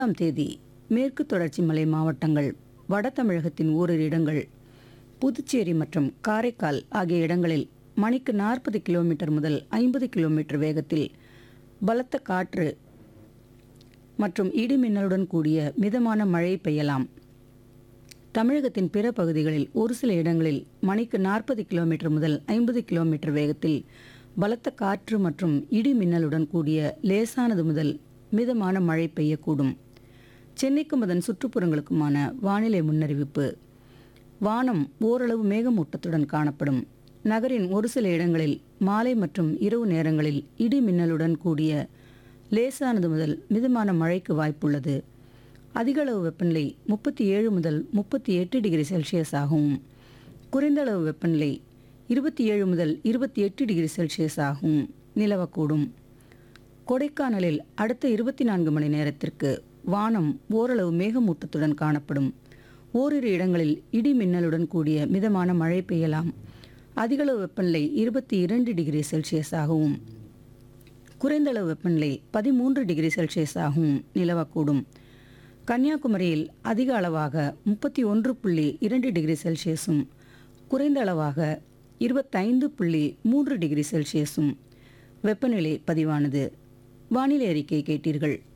ஆம் தேதி மேற்கு தொடர்ச்சி மலை மாவட்டங்கள் வட தமிழகத்தின் ஓரிரு இடங்கள் புதுச்சேரி மற்றும் காரைக்கால் ஆகிய இடங்களில் மணிக்கு நாற்பது கிலோமீட்டர் முதல் ஐம்பது கிலோமீட்டர் வேகத்தில் பலத்த காற்று மற்றும் இடி மின்னலுடன் கூடிய மிதமான மழை பெய்யலாம் தமிழகத்தின் பிற பகுதிகளில் ஒரு சில இடங்களில் மணிக்கு நாற்பது கிலோமீட்டர் முதல் ஐம்பது கிலோமீட்டர் வேகத்தில் பலத்த காற்று மற்றும் இடி மின்னலுடன் கூடிய லேசானது முதல் மிதமான மழை பெய்யக்கூடும் சென்னைக்கும் அதன் சுற்றுப்புறங்களுக்குமான வானிலை முன்னறிவிப்பு வானம் ஓரளவு மேகமூட்டத்துடன் காணப்படும் நகரின் ஒரு சில இடங்களில் மாலை மற்றும் இரவு நேரங்களில் இடி மின்னலுடன் கூடிய லேசானது முதல் மிதமான மழைக்கு வாய்ப்புள்ளது அதிகளவு வெப்பநிலை முப்பத்தி ஏழு முதல் முப்பத்தி எட்டு டிகிரி செல்சியஸ் ஆகவும் குறைந்த அளவு வெப்பநிலை இருபத்தி ஏழு முதல் இருபத்தி எட்டு டிகிரி செல்சியஸ் ஆகவும் நிலவக்கூடும் கொடைக்கானலில் அடுத்த இருபத்தி நான்கு மணி நேரத்திற்கு வானம் ஓரளவு மேகமூட்டத்துடன் காணப்படும் ஓரிரு இடங்களில் இடி மின்னலுடன் கூடிய மிதமான மழை பெய்யலாம் அதிகளவு வெப்பநிலை இருபத்தி இரண்டு டிகிரி செல்சியஸ் ஆகவும் குறைந்தளவு வெப்பநிலை பதிமூன்று டிகிரி செல்சியஸ் ஆகவும் நிலவக்கூடும் கன்னியாகுமரியில் அதிக அளவாக முப்பத்தி ஒன்று புள்ளி இரண்டு டிகிரி செல்சியஸும் குறைந்த அளவாக இருபத்தைந்து புள்ளி மூன்று டிகிரி செல்சியஸும் வெப்பநிலை பதிவானது வானிலை அறிக்கை கேட்டீர்கள்